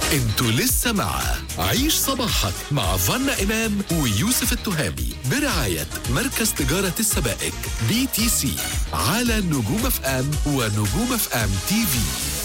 انتوا لسه مع عيش صباحك مع فنا إمام ويوسف التهامي برعاية مركز تجارة السبائك بي تي سي على نجوم اف ام ونجوم اف ام تي في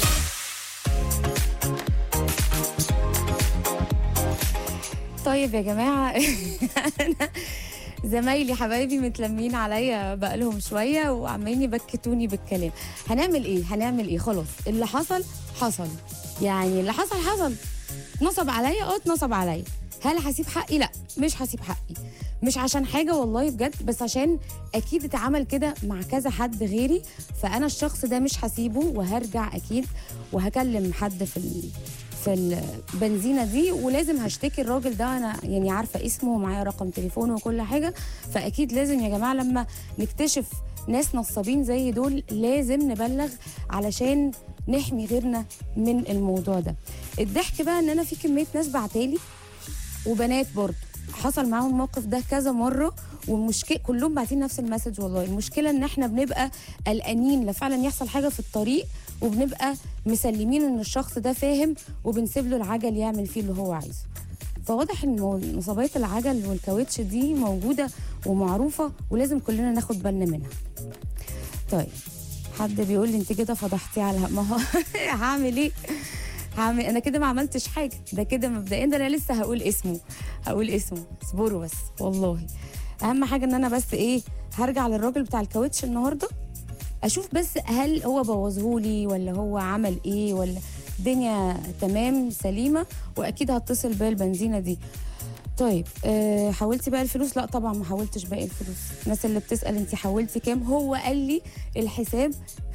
طيب يا جماعة أنا زمايلي حبايبي متلمين عليا بقالهم شوية وعمالين يبكتوني بالكلام هنعمل ايه هنعمل ايه خلاص اللي حصل حصل يعني اللي حصل حصل نصب عليا اه اتنصب عليا هل هسيب حقي لا مش هسيب حقي مش عشان حاجة والله بجد بس عشان أكيد اتعمل كده مع كذا حد غيري فأنا الشخص ده مش هسيبه وهرجع أكيد وهكلم حد في ال... في البنزينه دي ولازم هشتكي الراجل ده انا يعني عارفه اسمه ومعايا رقم تليفونه وكل حاجه فاكيد لازم يا جماعه لما نكتشف ناس نصابين زي دول لازم نبلغ علشان نحمي غيرنا من الموضوع ده الضحك بقى ان انا في كميه ناس بعتالي وبنات برضه حصل معاهم الموقف ده كذا مره والمشكله كلهم باعتين نفس المسج والله المشكله ان احنا بنبقى قلقانين لا فعلا يحصل حاجه في الطريق وبنبقى مسلمين ان الشخص ده فاهم وبنسيب له العجل يعمل فيه اللي هو عايزه فواضح ان مو- نصابات العجل والكاوتش دي موجوده ومعروفه ولازم كلنا ناخد بالنا منها طيب حد بيقول لي انت كده فضحتي على ما هو هعمل ايه هعمل انا كده ما عملتش حاجه ده كده مبدئيا ده انا لسه هقول اسمه هقول اسمه اصبروا بس والله اهم حاجه ان انا بس ايه هرجع للراجل بتاع الكاوتش النهارده اشوف بس هل هو بوظهولي ولا هو عمل ايه ولا الدنيا تمام سليمه واكيد هتصل بيا البنزينه دي طيب أه حولتي بقى الفلوس لا طبعا ما حولتش باقي الفلوس الناس اللي بتسال انت حولتي كام هو قال لي الحساب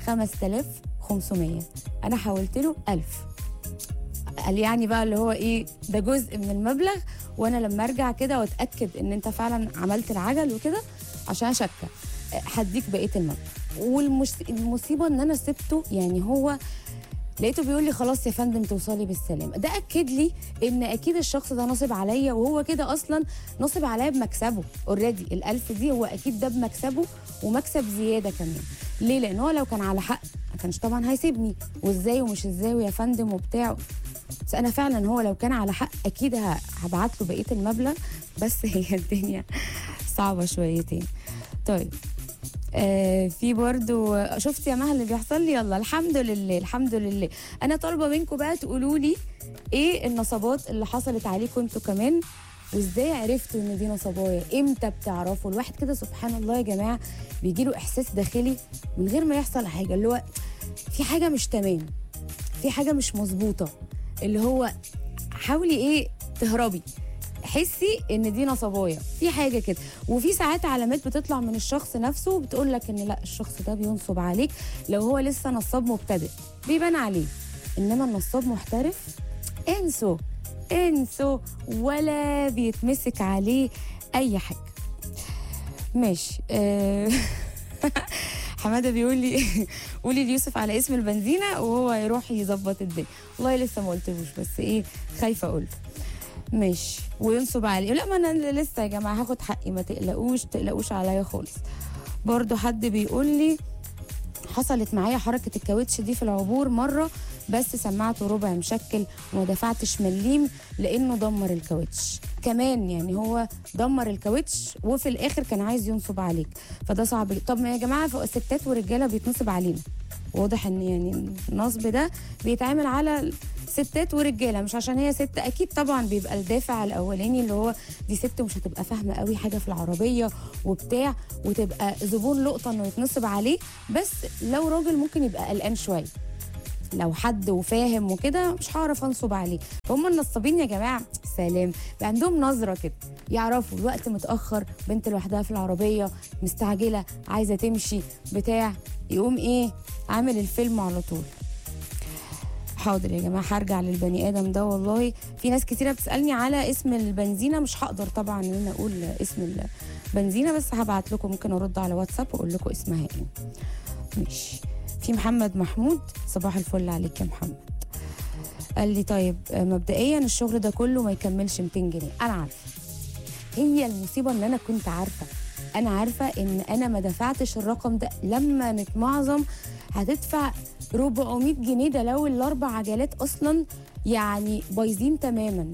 5500 انا حولت له 1000 قال يعني بقى اللي هو ايه ده جزء من المبلغ وانا لما ارجع كده واتاكد ان انت فعلا عملت العجل وكده عشان اشكى هديك بقيه المبلغ والمصيبه ان انا سبته يعني هو لقيته بيقول لي خلاص يا فندم توصلي بالسلامه ده اكد لي ان اكيد الشخص ده نصب عليا وهو كده اصلا نصب عليا بمكسبه اوريدي الالف دي هو اكيد ده بمكسبه ومكسب زياده كمان ليه لان هو لو كان على حق ما كانش طبعا هيسيبني وازاي ومش ازاي ويا فندم وبتاع بس انا فعلا هو لو كان على حق اكيد ه- هبعت له بقيه المبلغ بس هي الدنيا صعبه شويتين طيب آه في برضو شفت يا مها اللي بيحصل لي يلا الحمد لله الحمد لله انا طالبه منكم بقى تقولوا لي ايه النصبات اللي حصلت عليكم انتوا كمان وازاي عرفتوا ان دي نصبايا امتى بتعرفوا الواحد كده سبحان الله يا جماعه بيجي له احساس داخلي من غير ما يحصل حاجه اللي هو في حاجه مش تمام في حاجه مش مظبوطه اللي هو حاولي ايه تهربي حسي ان دي نصبايا في حاجه كده وفي ساعات علامات بتطلع من الشخص نفسه بتقول لك ان لا الشخص ده بينصب عليك لو هو لسه نصاب مبتدئ بيبان عليه انما النصاب محترف انسوا انسوا ولا بيتمسك عليه اي حاجه ماشي آه، حماده بيقول لي قولي ليوسف على اسم البنزينه وهو يروح يظبط الدنيا والله لسه ما قلتلوش بس ايه خايفه اقول ماشي وينصب عليه لا ما انا لسه يا جماعه هاخد حقي ما تقلقوش تقلقوش عليا خالص برضو حد بيقول لي حصلت معايا حركه الكاوتش دي في العبور مره بس سمعته ربع مشكل وما دفعتش مليم لانه دمر الكاوتش كمان يعني هو دمر الكاوتش وفي الاخر كان عايز ينصب عليك فده صعب جدا. طب ما يا جماعه فوق ستات ورجاله بيتنصب علينا واضح ان يعني النصب ده بيتعمل على ستات ورجاله مش عشان هي ست اكيد طبعا بيبقى الدافع الاولاني اللي هو دي ست مش هتبقى فاهمه قوي حاجه في العربيه وبتاع وتبقى زبون لقطه انه يتنصب عليه بس لو راجل ممكن يبقى قلقان شويه لو حد وفاهم وكده مش هعرف انصب عليه فهم النصابين يا جماعه سلام بقى عندهم نظره كده يعرفوا الوقت متاخر بنت لوحدها في العربيه مستعجله عايزه تمشي بتاع يقوم ايه عامل الفيلم على طول حاضر يا جماعه هرجع للبني ادم ده والله في ناس كتيره بتسالني على اسم البنزينه مش هقدر طبعا ان انا اقول اسم البنزينه بس هبعت لكم ممكن ارد على واتساب واقول لكم اسمها ايه ماشي في محمد محمود صباح الفل عليك يا محمد قال لي طيب آه، مبدئيا الشغل ده كله ما يكملش 200 جنيه انا عارفه هي المصيبه ان انا كنت عارفه انا عارفه ان انا ما دفعتش الرقم ده لما نتمعظم هتدفع 400 جنيه ده لو الاربع عجلات اصلا يعني بايظين تماما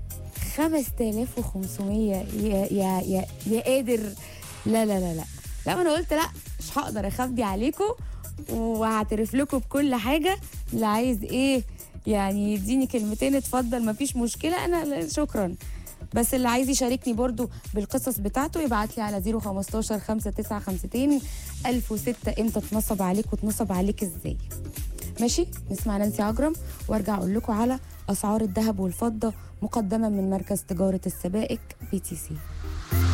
5500 يا يا يا يا قادر لا لا لا لا لا انا قلت لا مش هقدر اخبي عليكم وهعترف لكم بكل حاجه اللي عايز ايه يعني يديني كلمتين اتفضل مفيش مشكله انا لا- شكرا بس اللي عايز يشاركني برضو بالقصص بتاعته يبعت لي على 015 5952 1006 امتى اتنصب عليك واتنصب عليك ازاي ماشي نسمع نانسي عجرم وارجع اقول لكم على اسعار الذهب والفضه مقدما من مركز تجاره السبائك بي تي سي